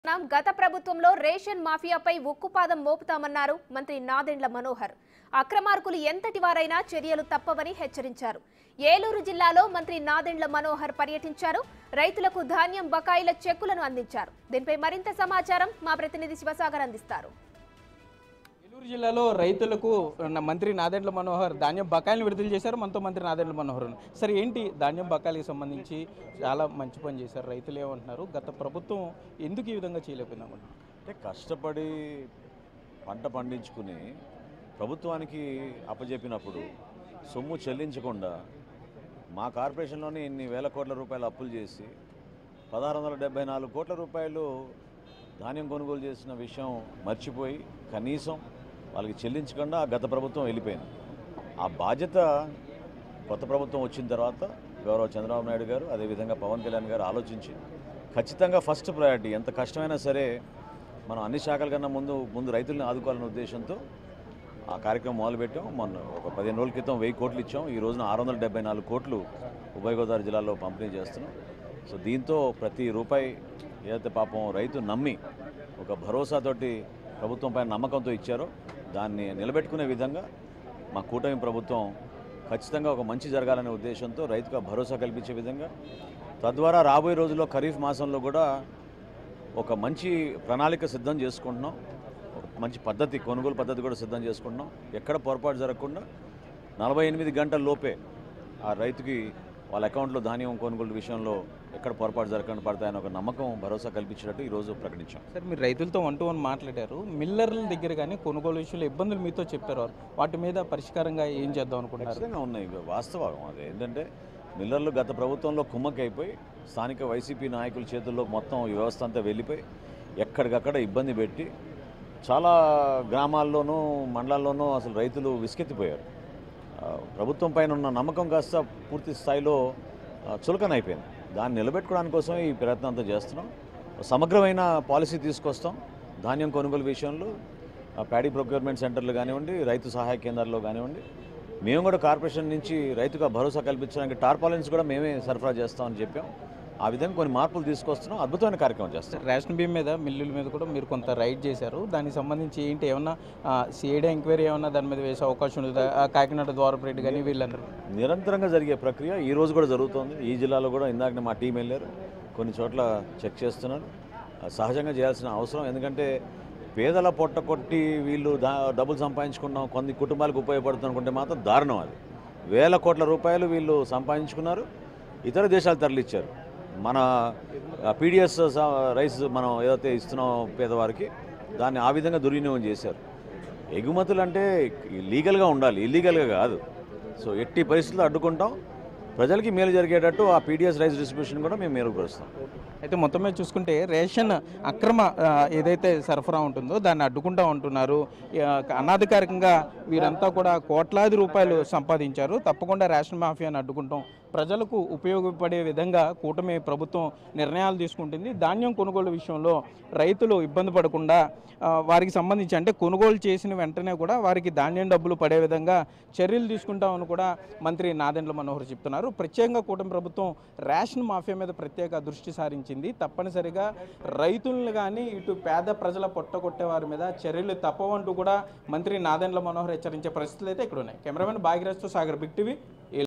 నాం గత ప్రభుత్వంలో రేషన్ మాఫియాపై ఉక్కుపాదం మోపుతామన్నారు మంత్రి నాదెండ్ల మనోహర్ అక్రమార్కులు ఎంతటి వారైనా చర్యలు తప్పవని హెచ్చరించారు ఏలూరు జిల్లాలో మంత్రి నాదెండ్ల మనోహర్ పర్యటించారు రైతులకు ధాన్యం బకాయిల చెక్కులను అందించారు దీనిపై మరింత సమాచారం మా ప్రతినిధి శివసాగర్ అందిస్తారు ఏలూరు జిల్లాలో రైతులకు నా మంత్రి నాదెండ్ల మనోహర్ ధాన్యం బకాయిలు విడుదల చేశారు మనతో మంత్రి నాదెండ్ల మనోహర్ ఉన్నారు. సరే ఏంటి ధాన్యం బకాయిలకు సంబంధించి చాలా మంచి పని చేశారు రైతులు ఏమంటున్నారు గత ప్రభుత్వం ఎందుకు ఈ విధంగా చేయలేకపోయింది అనుకుంటున్నారు అంటే కష్టపడి పంట పండించుకుని ప్రభుత్వానికి అప్పజెప్పినప్పుడు సొమ్ము చెల్లించకుండా మా కార్పొరేషన్లోనే ఇన్ని వేల కోట్ల రూపాయలు అప్పులు చేసి పదహారు వందల డెబ్బై నాలుగు కోట్ల రూపాయలు ధాన్యం కొనుగోలు చేసిన విషయం మర్చిపోయి కనీసం వాళ్ళకి చెల్లించకుండా గత ప్రభుత్వం వెళ్ళిపోయింది ఆ బాధ్యత కొత్త ప్రభుత్వం వచ్చిన తర్వాత గౌరవ చంద్రబాబు నాయుడు గారు అదేవిధంగా పవన్ కళ్యాణ్ గారు ఆలోచించి ఖచ్చితంగా ఫస్ట్ ప్రయారిటీ ఎంత కష్టమైనా సరే మనం అన్ని శాఖల కన్నా ముందు ముందు రైతుల్ని ఆదుకోవాలనే ఉద్దేశంతో ఆ కార్యక్రమం మొదలుపెట్టాం మొన్న ఒక పదిహేను రోజుల క్రితం వెయ్యి కోట్లు ఇచ్చాం ఈ రోజున ఆరు వందల డెబ్బై నాలుగు కోట్లు ఉభయ గోదావరి జిల్లాలో పంపిణీ చేస్తున్నాం సో దీంతో ప్రతి రూపాయి ఏదైతే పాపం రైతు నమ్మి ఒక భరోసాతోటి ప్రభుత్వం పైన నమ్మకంతో ఇచ్చారో దాన్ని నిలబెట్టుకునే విధంగా మా కూటమి ప్రభుత్వం ఖచ్చితంగా ఒక మంచి జరగాలనే ఉద్దేశంతో రైతుకు ఆ భరోసా కల్పించే విధంగా తద్వారా రాబోయే రోజుల్లో ఖరీఫ్ మాసంలో కూడా ఒక మంచి ప్రణాళిక సిద్ధం చేసుకుంటున్నాం ఒక మంచి పద్ధతి కొనుగోలు పద్ధతి కూడా సిద్ధం చేసుకుంటున్నాం ఎక్కడ పొరపాటు జరగకుండా నలభై ఎనిమిది గంటల లోపే ఆ రైతుకి వాళ్ళ అకౌంట్లో ధాన్యం కొనుగోలు విషయంలో ఎక్కడ పొరపాటు జరగకుండా పడతాయని ఒక నమ్మకం భరోసా కల్పించినట్టు ఈరోజు ప్రకటించాం సార్ మీరు రైతులతో వన్ టు వన్ మాట్లాడారు మిల్లర్ల దగ్గర కానీ కొనుగోలు విషయంలో ఇబ్బందులు మీతో చెప్పారు వారు. వాటి మీద పరిష్కారంగా ఏం చేద్దాం అనుకుంటున్నారు ఖచ్చితంగా ఉన్నాయి ఇవి వాస్తవం అది ఏంటంటే మిల్లర్లు గత ప్రభుత్వంలో కుమ్మక్కైపోయి స్థానిక వైసీపీ నాయకుల చేతుల్లో మొత్తం ఈ వ్యవస్థ అంతా వెళ్ళిపోయి ఎక్కడికక్కడ ఇబ్బంది పెట్టి చాలా గ్రామాల్లోనూ మండలాల్లోనూ అసలు రైతులు విసుకెత్తిపోయారు ఆ, ప్రభుత్వం పైన ఉన్న నమ్మకం కాస్త పూర్తి స్థాయిలో ఆ, చులకనైపోయింది దాన్ని నిలబెట్టుకోవడానికి కోసం ఈ ప్రయత్నం అంతా చేస్తున్నాం సమగ్రమైన పాలసీ తీసుకొస్తాం ధాన్యం కొనుగోలు విషయంలో ఆ, ప్యాడీ ప్రొక్యూర్మెంట్ సెంటర్లు కానివ్వండి రైతు సహాయ కేంద్రాల్లో కానివ్వండి మేము కూడా కార్పొరేషన్ నుంచి రైతుగా భరోసా కల్పించడానికి టార్పాలిన్స్ కూడా మేమే సరఫరా చేస్తామని చెప్పాం ఆ విధంగా కొన్ని మార్పులు తీసుకొస్తున్నాం అద్భుతమైన కార్యక్రమం చేస్తాం రేషన్ బియ్యం మీద మిల్లుల మీద కూడా మీరు కొంత రైడ్ చేశారు దానికి సంబంధించి ఏంటి ఏమన్నా సిఐడి ఎంక్వైరీ ఏమన్నా దాని మీద వేసే అవకాశం ఉంది ఆ, కాకినాడ ద్వారపరెడ్డి కానీ వీళ్ళందరూ నిరంతరంగా జరిగే ప్రక్రియ ఈ రోజు కూడా జరుగుతోంది ఈ జిల్లాలో కూడా ఇందాక మా టీం వెళ్ళారు కొన్ని చోట్ల చెక్ చేస్తున్నారు ఆ, సహజంగా చేయాల్సిన అవసరం ఎందుకంటే పేదల పొట్ట కొట్టి వీళ్ళు దా డబ్బులు సంపాదించుకున్నాం కొన్ని కుటుంబాలకు ఉపయోగపడుతుంది అనుకుంటే మాత్రం దారుణం అది వేల కోట్ల రూపాయలు వీళ్ళు సంపాదించుకున్నారు ఇతర దేశాలు తరలిచ్చారు మన పీడిఎస్ రైస్ మనం ఏదైతే ఇస్తున్నాం పేదవారికి దాన్ని ఆ విధంగా దుర్వినియోగం చేశారు ఎగుమతులు అంటే లీగల్గా ఉండాలి ఇల్లీగల్గా కాదు సో ఎట్టి పరిస్థితుల్లో అడ్డుకుంటాం ప్రజలకి మేలు జరిగేటట్టు ఆ పీడిఎస్ రైస్ డిస్ట్రిబ్యూషన్ కూడా మేము మెరుగుపరుస్తాం అయితే మొత్తం మీద చూసుకుంటే రేషన్ అక్రమ ఆ, ఏదైతే సరఫరా ఉంటుందో దాన్ని అడ్డుకుంటా ఉంటున్నారు ఆ, అనాధికారికంగా వీరంతా కూడా కోట్లాది రూపాయలు సంపాదించారు తప్పకుండా రేషన్ మాఫియాని అడ్డుకుంటాం ప్రజలకు ఉపయోగపడే విధంగా కూటమి ప్రభుత్వం నిర్ణయాలు తీసుకుంటుంది ధాన్యం కొనుగోలు విషయంలో రైతులు ఇబ్బంది పడకుండా ఆ, వారికి సంబంధించి అంటే కొనుగోలు చేసిన వెంటనే కూడా వారికి ధాన్యం డబ్బులు పడే విధంగా చర్యలు తీసుకుంటామని కూడా మంత్రి నాదెండ్ల మనోహర్ చెప్తున్నారు ప్రత్యేకంగా కూటమి ప్రభుత్వం రేషన్ మాఫియా మీద ప్రత్యేక దృష్టి సారించింది తప్పనిసరిగా రైతులను కానీ ఇటు పేద ప్రజల పొట్టగొట్టే వారి మీద చర్యలు తప్పవంటూ కూడా మంత్రి నాదెండ్ల మనోహర్ హెచ్చరించే పరిస్థితులు అయితే ఇక్కడ ఉన్నాయి కెమెరామెన్ భాగ్యరాజ్తో సాగర్ బిగ్ టీవీ